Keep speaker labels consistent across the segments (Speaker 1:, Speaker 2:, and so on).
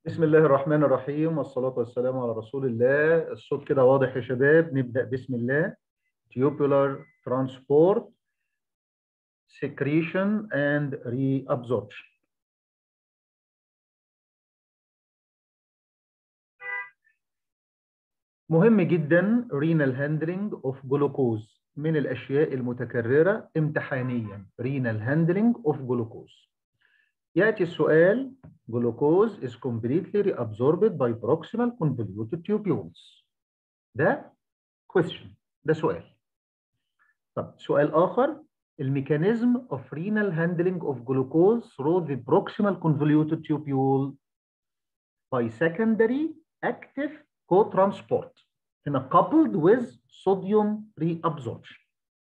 Speaker 1: بسم الله الرحمن الرحيم والصلاة والسلام على رسول الله الصوت كده واضح يا شباب نبدأ بسم الله tubular transport secretion and reabsorption مهم جدا renal handling of glucose من الأشياء المتكررة امتحانيا renal handling of glucose يأتي السؤال glucose is completely reabsorbed by proximal convoluted tubules ده question ده سؤال طب سؤال آخر الميكانيزم of renal handling of glucose through the proximal convoluted tubule by secondary active co-transport هنا coupled with sodium reabsorption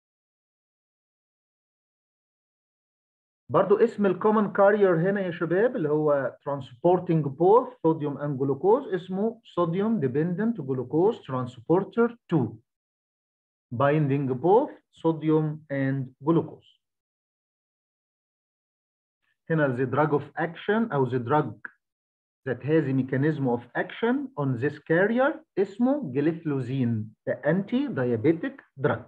Speaker 1: برضو اسم الكومن كارير هنا يا شباب اللي هو transporting both sodium and glucose اسمه sodium dependent glucose transporter 2 binding both sodium and glucose هنا the drug of action أو the drug that has a mechanism of action on this carrier اسمه gliflozin the anti-diabetic drug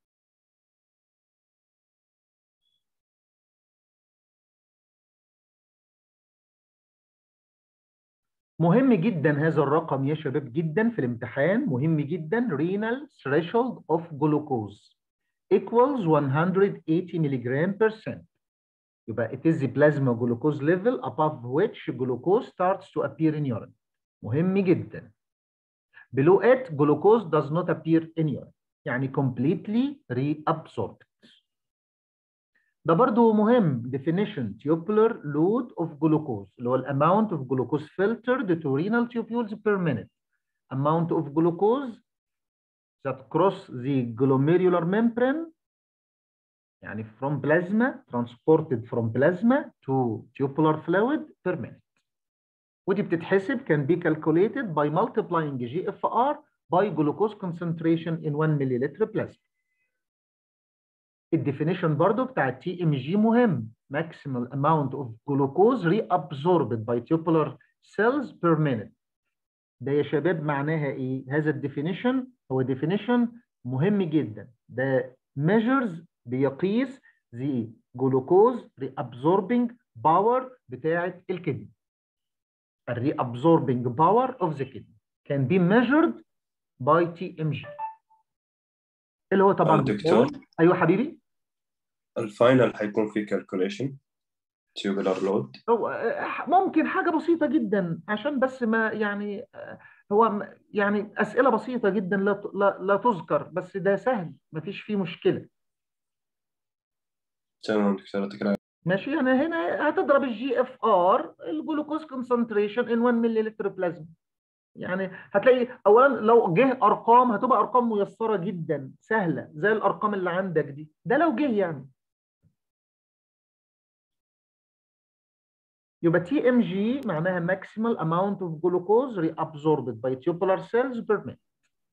Speaker 1: مهم جدا هذا الرقم يا شباب جدا في الامتحان مهم جدا renal threshold of glucose equals 180 milligram percent يبقى it is the plasma glucose level above which glucose starts to appear in urine مهم جدا below it glucose does not appear in urine يعني completely reabsorbed ده برضو مهم definition tubular load of glucose اللي هو ال amount of glucose filtered to renal tubules per minute amount of glucose that cross the glomerular membrane يعني from plasma transported from plasma to tubular fluid per minute ودي بتتحسب can be calculated by multiplying GFR by glucose concentration in 1 milliliter plasma الديفينيشن برضو بتاع التي ام جي مهم maximal amount of glucose reabsorbed by tubular cells per minute ده يا شباب معناها ايه هذا الديفينيشن هو ديفينيشن مهم جدا ده measures بيقيس the glucose reabsorbing power بتاعه الكدني reabsorbing power of the kidney can be measured by TMG اللي هو طبعا
Speaker 2: دكتور
Speaker 1: ايوه حبيبي
Speaker 2: الفاينل حيكون في كالكوليشن tubular load
Speaker 1: هو ممكن حاجه بسيطه جدا عشان بس ما يعني هو يعني اسئله بسيطه جدا لا لا, لا تذكر بس ده سهل ما فيش فيه مشكله
Speaker 2: تمام دكتور يعطيك العافية
Speaker 1: ماشي يعني هنا هتضرب الجي اف ار الجلوكوز كونسنتريشن ان 1 ملي لتر بلازما يعني هتلاقي اولا لو جه ارقام هتبقى ارقام ميسره جدا سهله زي الارقام اللي عندك دي ده لو جه يعني يبقى تي ام جي معناها ماكسيمال اماونت اوف جلوكوز reabsorbed by tubular cells per minute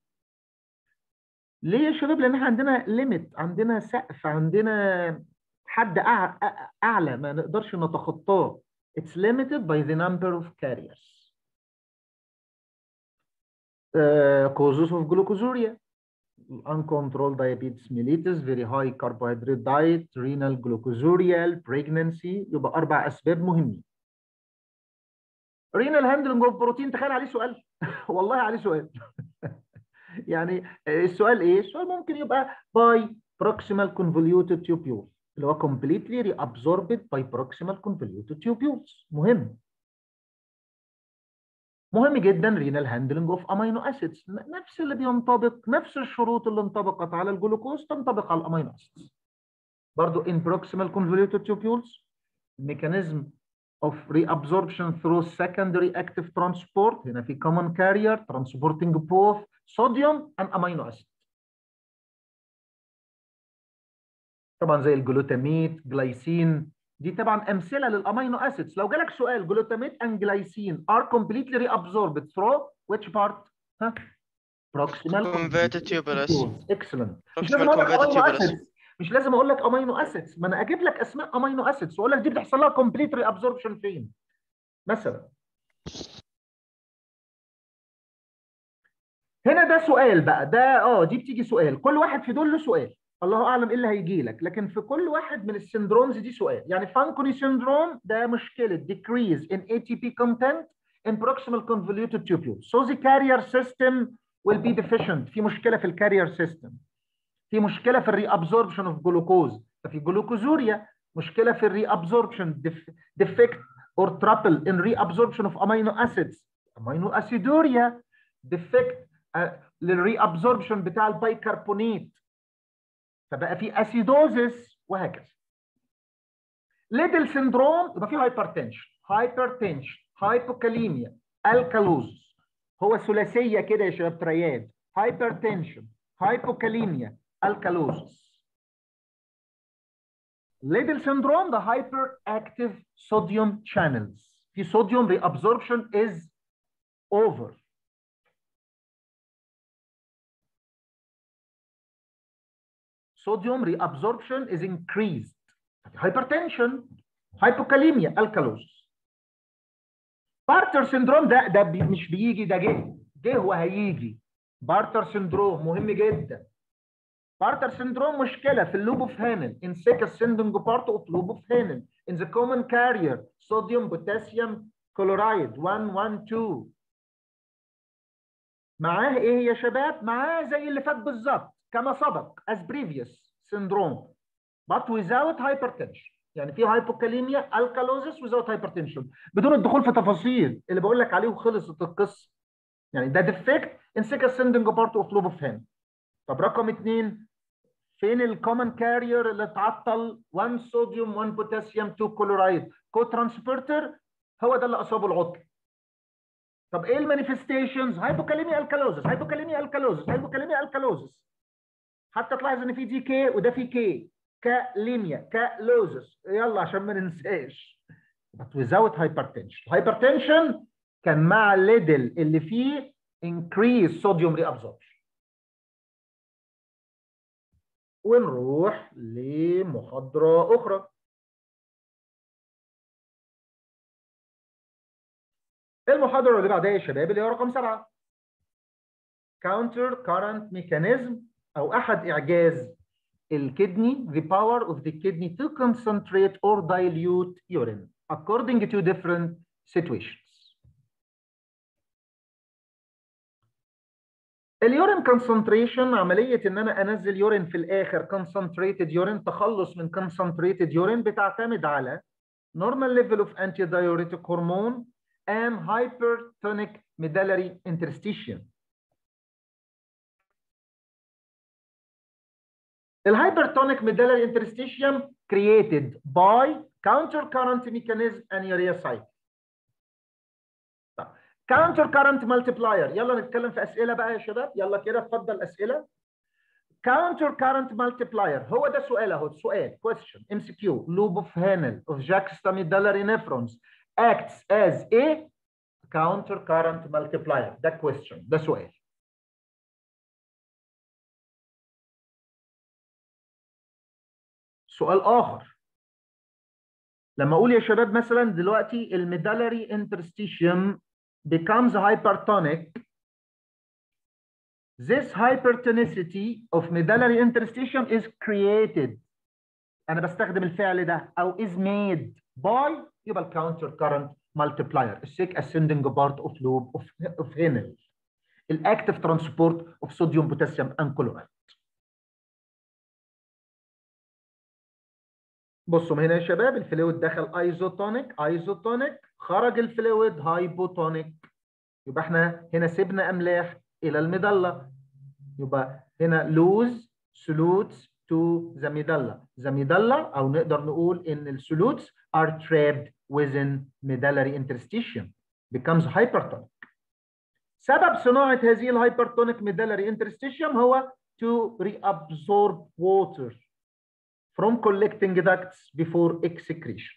Speaker 1: ليه يا شباب لان احنا عندنا ليميت عندنا سقف عندنا حد اعلى ما نقدرش نتخطاه it's limited by the number of carriers uh, causes of glucosuria uncontrolled diabetes mellitus very high carbohydrate diet renal glucosuria pregnancy يبقى اربع اسباب مهمين renal handling of protein تخيل عليه سؤال والله عليه سؤال يعني السؤال ايه السؤال ممكن يبقى by proximal convoluted tubule اللي هو completely reabsorbed by proximal convoluted tubules مهم مهم جدا رينال هاندلنج اوف امينو اسيدز نفس اللي بينطبق نفس الشروط اللي انطبقت على الجلوكوز تنطبق على الامينو اسيدز برضو in proximal convoluted tubules mechanism of reabsorption through secondary active transport هنا في common carrier transporting both sodium and amino acid طبعا زي الجلوتاميت جلايسين دي طبعا امثله للامينو اسيدز لو جالك سؤال جلوتاميت and glycine are completely reabsorbed through which part ها proximal
Speaker 3: Converted tubulus.
Speaker 1: excellent مش
Speaker 3: Proximal
Speaker 1: لازم اقول لك
Speaker 3: converted
Speaker 1: امينو
Speaker 3: tubulus.
Speaker 1: اسيدز مش لازم اقول لك امينو اسيدز ما انا اجيب لك اسماء امينو اسيدز واقول لك دي بتحصل لها complete reabsorption فين مثلا هنا ده سؤال بقى ده اه دي بتيجي سؤال كل واحد في دول له سؤال الله اعلم ايه اللي هيجي لك لكن في كل واحد من السندرومز دي سؤال يعني فانكوني سيندروم ده مشكله decrease in ATP content in proximal convoluted tubules so the carrier system will be deficient في مشكله في الكارير سيستم في مشكله في الري ابزوربشن اوف جلوكوز ففي جلوكوزوريا مشكله في الري ابزوربشن defect or trouble in reabsorption of amino acids amino aciduria defect للري ابزوربشن بتاع البايكربونات فبقى في اسيدوزس وهكذا ليدل سيندروم يبقى في هايبرتنشن هايبرتنشن هايبوكاليميا الكالوزس هو ثلاثيه كده يا شباب ترياد هايبرتنشن هايبوكاليميا الكالوزس ليدل سيندروم ده هايبر اكتيف صوديوم شانلز في صوديوم ري ابزوربشن از اوفر sodium reabsorption is increased. Hypertension, hypokalemia, alkalosis. بارتر سندروم ده ده بي مش بيجي ده جه جه وهيجي بارتر سندروم مهم جدا بارتر سندروم مشكله في اللوب اوف هانل in sick ascending part of loop of Hanel in the common carrier sodium potassium chloride 1 1 2 معاه ايه يا شباب معاه زي اللي فات بالظبط كما سبق as previous syndrome but without hypertension يعني في hypokalemia alkalosis without hypertension بدون الدخول في تفاصيل اللي بقول لك عليه وخلصت القصه يعني ده defect in sick ascending part of lobe of Henle طب رقم اثنين فين الكومن كارير اللي اتعطل 1 صوديوم 1 بوتاسيوم 2 كلورايد كو ترانسبورتر هو ده اللي اصابه العطل طب ايه المانيفستيشنز هايبوكاليميا الكالوزس هايبوكاليميا الكالوزس هايبوكاليميا الكالوزس حتى تلاحظ ان في دي كي وده في كي كاليميا كالوزس يلا عشان ما ننساش but without hypertension hypertension كان مع الليدل اللي فيه increase sodium reabsorption ونروح لمحاضرة أخرى المحاضرة اللي بعدها يا شباب اللي هي رقم سبعة counter current mechanism أو أحد إعجاز الكدني the power of the kidney to concentrate or dilute urine according to different situations. اليورين concentration عملية إن أنا أنزل يورين في الآخر concentrated urine تخلص من concentrated urine بتعتمد على normal level of antidiuretic hormone and hypertonic medullary interstitium. الهايبرتونيك medullary interstitium created by counter current mechanism and urea cycle. counter current multiplier يلا نتكلم في اسئله بقى يا شباب يلا كده اتفضل اسئله counter current multiplier هو ده سؤال اهو سؤال question MCQ loop of Hanel of juxtamedullary nephrons acts as a counter current multiplier ده question ده سؤال سؤال اخر لما اقول يا شباب مثلا دلوقتي الميدالري interstitium becomes hypertonic, this hypertonicity of medullary interstitium is created. أنا بستخدم الفعل ده أو is made by يبقى counter current multiplier, السيك ascending part of loop of, of Henel, active transport of sodium, potassium and chloride. بصوا هنا يا شباب الفلويد دخل ايزوتونيك ايزوتونيك خرج الفلويد هايبوتونيك يبقى احنا هنا سيبنا املاح الى المظله يبقى هنا لوز سلوتس تو ذا ميدالا ذا ميدالا او نقدر نقول ان السلوتس are trapped within medullary interstitium becomes hypertonic سبب صناعه هذه الهايبرتونيك medullary interstitium هو to reabsorb water from collecting ducts before excretion.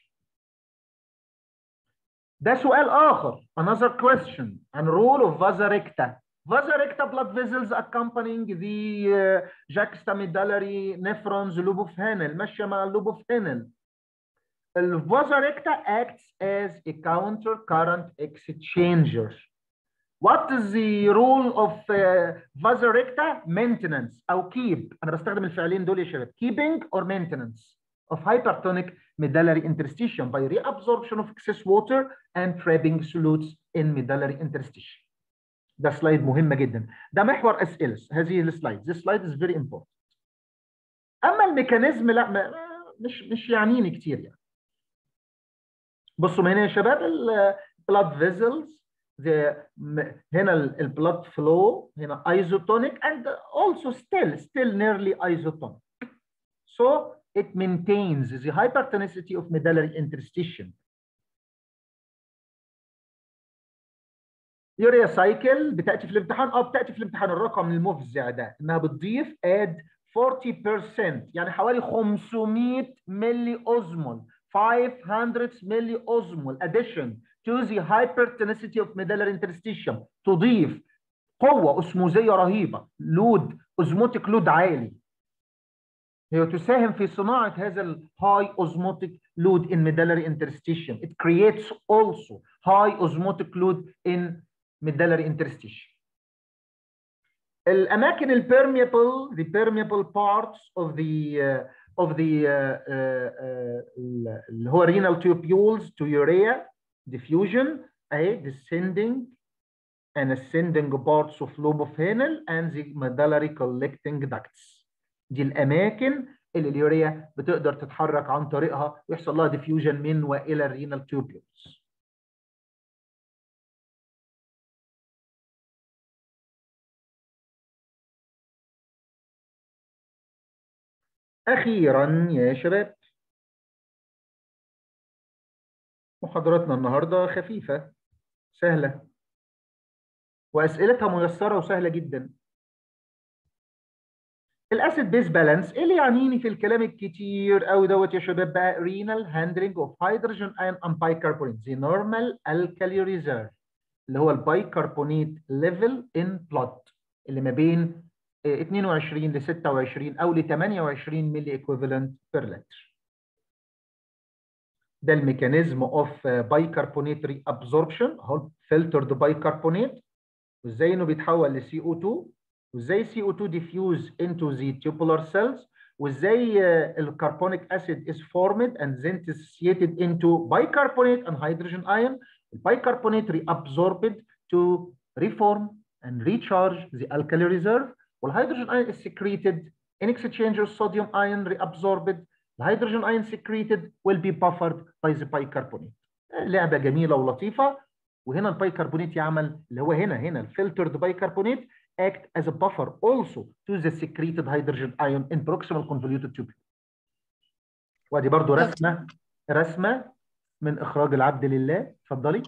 Speaker 1: ده سؤال آخر another question and role of vasa recta. Vasa recta blood vessels accompanying the uh, juxtamedullary nephrons loop of Henle ماشية مع اللوب of Henle. الفازا recta acts as a counter current exchanger. What is the role of uh, vasa recta? Maintenance أو keep. أنا بستخدم الفعلين دول يا شباب. Keeping or maintenance of hypertonic medullary interstitium by reabsorption of excess water and trapping solutes in medullary interstitium. ده سلايد مهمة جدا. ده محور أسئلة هذه السلايد. This slide is very important. أما الميكانيزم لا ما مش مش يعنيني كتير يعني. بصوا هنا يا شباب البلاد فيزلز هنا البلاد فلو هنا isotonic and also still still nearly isotonic. So it maintains the hypertonicity of medullary interstitium. يوريا سايكل بتاتي في الامتحان اه بتاتي في الامتحان الرقم المفزع ده انها بتضيف اد 40% يعني حوالي 500 ملي اوزمول 500 ملي اوزمول addition to the hypertonicity of medullary interstitium تضيف قوه اسموزيه رهيبه لود اوزموتيك لود عالي هي تساهم في صناعه هذا الهاي اوزموتيك لود in medullary interstitium it creates also high osmotic load in medullary interstitium الاماكن البيرميبل the permeable parts of the uh, of the uh, uh, اللي هو renal tubules to urea diffusion اهي descending and ascending parts of lobe of Henle and the medullary collecting ducts دي الاماكن اللي اليوريا بتقدر تتحرك عن طريقها ويحصل لها diffusion من والى الرينال tubules أخيرا يا شباب محاضرتنا النهاردة خفيفة سهلة وأسئلتها ميسرة وسهلة جدا الاسيد بيس بالانس ايه اللي يعنيني في الكلام الكتير قوي دوت يا شباب بقى رينال هاندلنج اوف هيدروجين ايون اند بايكربونات زي نورمال الكالي ريزيرف اللي هو البايكربونات ليفل ان بلود اللي ما بين 22 ل 26 او ل 28 ملي ايكوفالنت بير لتر ده الميكانيزم اوف بايكربونات ري ابزوربشن اهو فلترد بايكربونات وازاي انه بيتحول لسي او 2 وازاي سي او 2 diffuse into the tubular cells وازاي الكربونيك acid is formed and then dissociated into bicarbonate and hydrogen ion البايكربونات reabsorbed to reform and recharge the alkali reserve والهيدروجين ion is secreted in exchange of sodium ion reabsorbed the hydrogen ion secreted will be buffered by the bicarbonate لعبة جميلة ولطيفة وهنا البايكربونات يعمل اللي هو هنا هنا الفلترد بايكربونات act as a buffer also to the secreted hydrogen ion in proximal convoluted tubule. وادي برضو رسمة رسمة من إخراج العبد لله اتفضلي.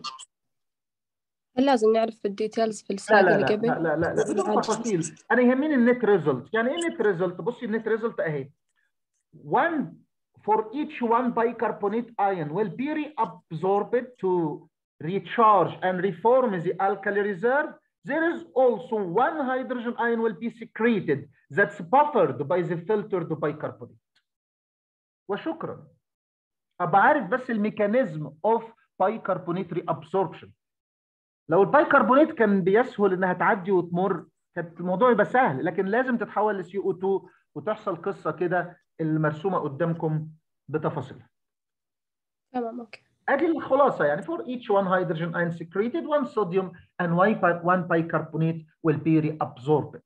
Speaker 3: هل لازم نعرف الديتيلز في
Speaker 1: لا
Speaker 3: السلايد
Speaker 1: لا
Speaker 3: اللي
Speaker 1: لا
Speaker 3: قبل؟
Speaker 1: لا لا لا, لا بدون تفاصيل أنا يهمني النت ريزلت يعني إيه نت ريزلت؟ بصي النت ريزلت أهي. One for each one bicarbonate ion will be reabsorbed to recharge and reform the alkali reserve there is also one hydrogen ion will be secreted that's buffered by the filtered bicarbonate. وشكرا. ابقى عارف بس الميكانيزم اوف bicarbonate reabsorption. لو البايكربونات كان بيسهل انها تعدي وتمر كانت الموضوع يبقى سهل لكن لازم تتحول لسي او 2 وتحصل قصه كده المرسومه قدامكم بتفاصيلها.
Speaker 3: تمام اوكي
Speaker 1: ادي الخلاصه يعني for each one hydrogen ion secreted one sodium and one bicarbonate will be reabsorbed.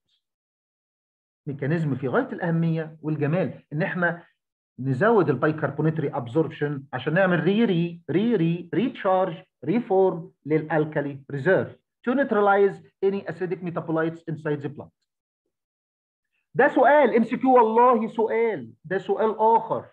Speaker 1: ميكانيزم في غايه الاهميه والجمال ان احنا نزود البايكربونات ري ابزوربشن عشان نعمل ري ري ري ري ريتشارج ريفورم للالكالي ريزيرف to neutralize any acidic metabolites inside the plant. ده سؤال ام سي كيو والله سؤال ده سؤال اخر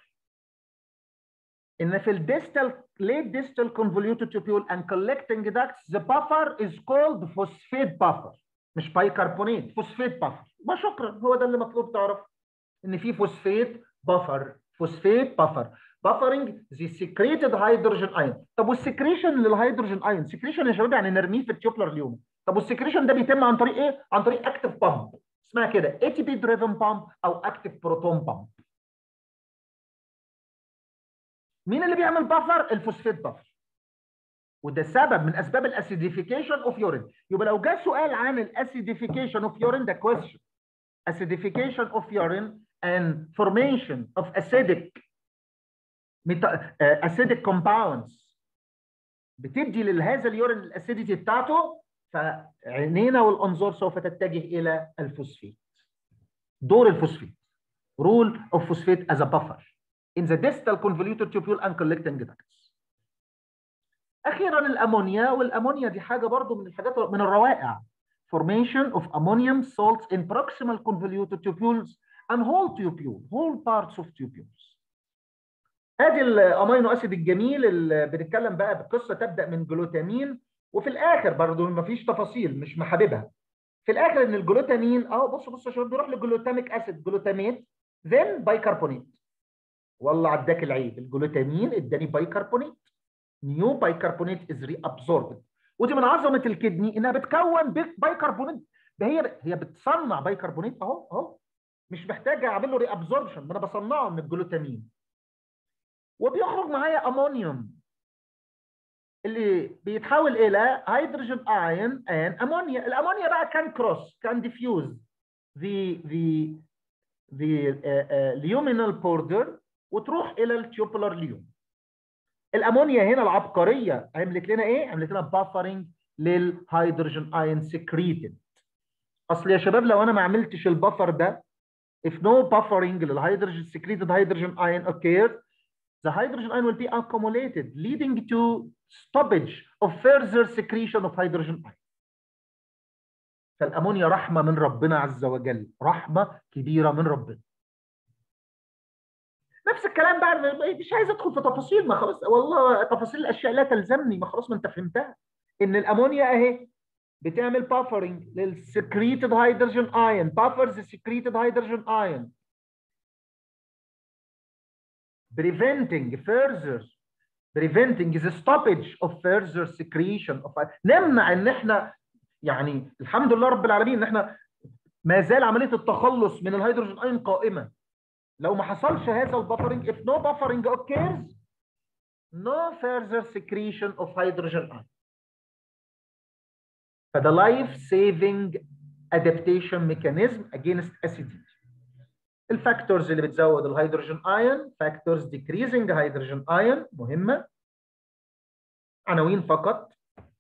Speaker 1: ان في الديستال late distal convoluted tubule and collecting ducts the buffer is called phosphate buffer مش بايكربونات فوسفيت بافر وشكرا هو ده اللي مطلوب تعرف ان في فوسفيت بافر فوسفيت بافر buffering the secreted hydrogen ion طب والسكريشن للهيدروجين ايون سكريشن يا شباب يعني نرميه في التيوبلر اليوم طب والسكريشن ده بيتم عن طريق ايه عن طريق اكتف بامب اسمها كده اي تي بي دريفن بامب او اكتف بروتون بامب مين اللي بيعمل بافر الفوسفيت بافر وده سبب من اسباب الاسيديفيكيشن اوف يورين يبقى لو جاء سؤال عن الاسيديفيكيشن اوف يورين ده كويستشن acidification of urine and formation of acidic acidic compounds بتدي لهذا اليورين الاسيديتي بتاعته فعينينا والانظار سوف تتجه الى الفوسفيت دور الفوسفيت role of phosphate as a buffer in the distal convoluted tubule and collecting ducts اخيرا الامونيا والامونيا دي حاجه برضو من الحاجات من الروائع formation of ammonium salts in proximal convoluted tubules and whole tubule whole parts of tubules ادي الامينو اسيد الجميل اللي بنتكلم بقى بقصه تبدا من جلوتامين وفي الاخر برضه مفيش تفاصيل مش محاببها في الاخر ان الجلوتامين اه بص بص يا شباب بيروح لجلوتاميك اسيد جلوتاميت then بايكربونات والله عداك العيب الجلوتامين اداني بايكربونات نيو بايكربونات از ري ابزوربد ودي من عظمه الكدني انها بتكون بايكربونات ده هي هي بتصنع بايكربونات اهو اهو مش محتاجه اعمل له ري ابزوربشن ما انا بصنعه من الجلوتامين وبيخرج معايا امونيوم اللي بيتحول الى هيدروجين ايون ان امونيا الامونيا بقى كان كروس كان ديفيوز the the the uh, uh, luminal border وتروح الى التيوبولار ليوم الامونيا هنا العبقريه عملت لنا ايه عملت لنا بافرنج للهيدروجين ايون سكريتد اصل يا شباب لو انا ما عملتش البفر ده if no buffering للهيدروجين secreted hydrogen ion occurs the hydrogen ion will be accumulated leading to stoppage of further secretion of hydrogen ion فالامونيا رحمه من ربنا عز وجل رحمه كبيره من ربنا نفس الكلام بقى مش عايز ادخل في تفاصيل ما خلاص والله تفاصيل الاشياء لا تلزمني ما خلاص ما انت فهمتها ان الامونيا اهي بتعمل بافرنج للسكريتد هيدروجين ايون بافرز السكريتد هيدروجين ايون preventing further preventing the stoppage of further secretion of نمنع ان احنا يعني الحمد لله رب العالمين ان احنا ما زال عمليه التخلص من الهيدروجين ايون قائمه لو ما حصلش هذا البفرنج if no buffering occurs no further secretion of hydrogen ion فده life saving adaptation mechanism against acidity الفاكتورز اللي بتزود الهيدروجين ايون فاكتورز decreasing hydrogen ion مهمه عناوين فقط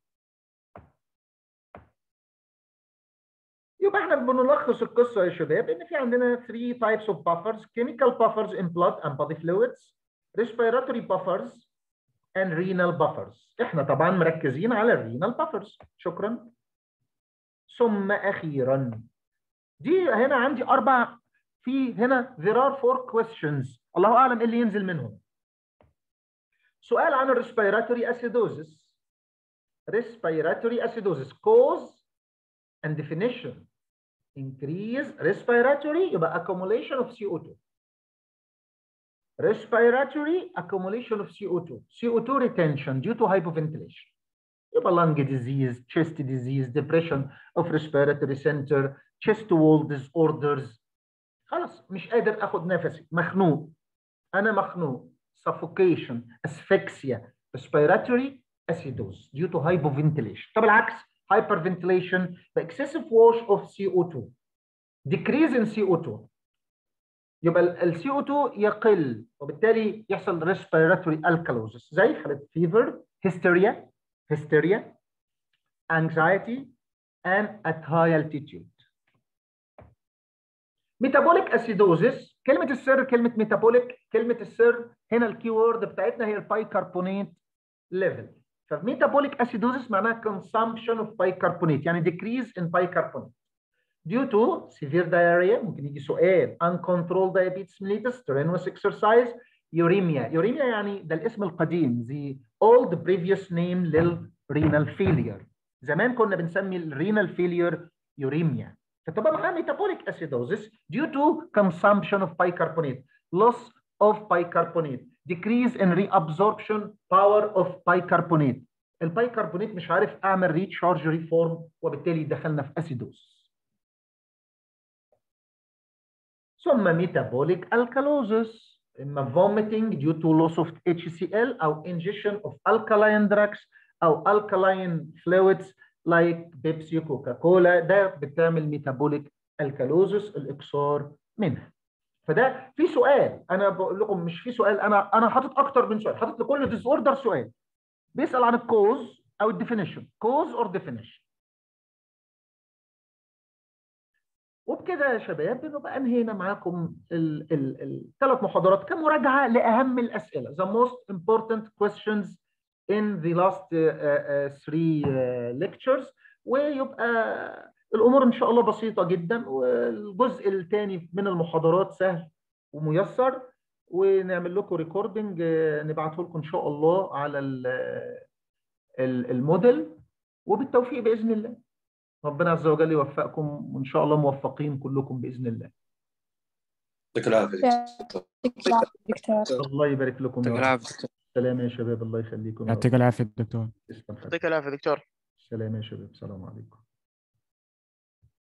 Speaker 1: يبقى احنا بنلخص القصه يا شباب ان في عندنا 3 types of buffers chemical buffers in blood and body fluids respiratory buffers and renal buffers احنا طبعا مركزين على الرينال buffers شكرا ثم اخيرا دي هنا عندي اربع في هنا there are four questions الله اعلم ايه اللي ينزل منهم سؤال عن الريسبيراتوري acidosis respiratory acidosis cause and definition increase respiratory يبقى accumulation of CO2 respiratory accumulation of CO2 CO2 retention due to hypoventilation يبقى lung disease chest disease depression of respiratory center chest wall disorders خلاص مش قادر اخد نفسي مخنوق انا مخنوق suffocation asphyxia respiratory acidosis due to hypoventilation طب العكس hyperventilation the excessive wash of CO2 decrease in CO2 يبقى ال CO2 يقل وبالتالي يحصل respiratory alkalosis زي حالة fever hysteria hysteria anxiety and at high altitude metabolic acidosis كلمة السر كلمة metabolic كلمة السر هنا الكي وورد بتاعتنا هي البايكربونات ليفل فميتابوليك acidosis معناها consumption of bicarbonate يعني decrease in bicarbonate due to severe diarrhea ممكن يجي سؤال uncontrolled diabetes mellitus strenuous exercise uremia uremia يعني ده الاسم القديم the old previous name للrenal failure زمان كنا بنسمي الرينال failure uremia فتبقى معاها metabolic acidosis due to consumption of bicarbonate loss of bicarbonate decrease in reabsorption power of bicarbonate البيكربونات مش عارف اعمل ريتشارج ريفورم وبالتالي دخلنا في اسيدوز ثم metabolic alkalosis اما vomiting due to loss of HCl او ingestion of alkaline drugs او alkaline fluids like بيبسي كوكا كولا ده بتعمل ميتابوليك الكالوزس الاكثار منها فده في سؤال انا بقول لكم مش في سؤال انا انا حاطط اكتر من سؤال حاطط لكل ديس اوردر سؤال بيسال عن الكوز او الديفينيشن كوز اور ديفينيشن وبكده يا شباب بنبقى انهينا معاكم الثلاث محاضرات كمراجعه لاهم الاسئله the most important questions in the last uh, uh, three uh, lectures ويبقى الامور ان شاء الله بسيطه جدا والجزء الثاني من المحاضرات سهل وميسر ونعمل لكم ريكوردنج نبعته لكم ان شاء الله على الموديل وبالتوفيق باذن الله ربنا عز وجل يوفقكم وان شاء الله موفقين كلكم باذن الله
Speaker 2: يعطيك العافيه
Speaker 3: دكتور
Speaker 1: الله يبارك لكم
Speaker 4: يعطيك
Speaker 1: يا رب.
Speaker 4: العافية دكتور
Speaker 1: سلام يا شباب الله يخليكم يا رب.
Speaker 5: يعطيك العافية دكتور
Speaker 1: تسلم حبيبي.
Speaker 6: يعطيك العافيه دكتور
Speaker 1: سلام يا شباب سلام عليكم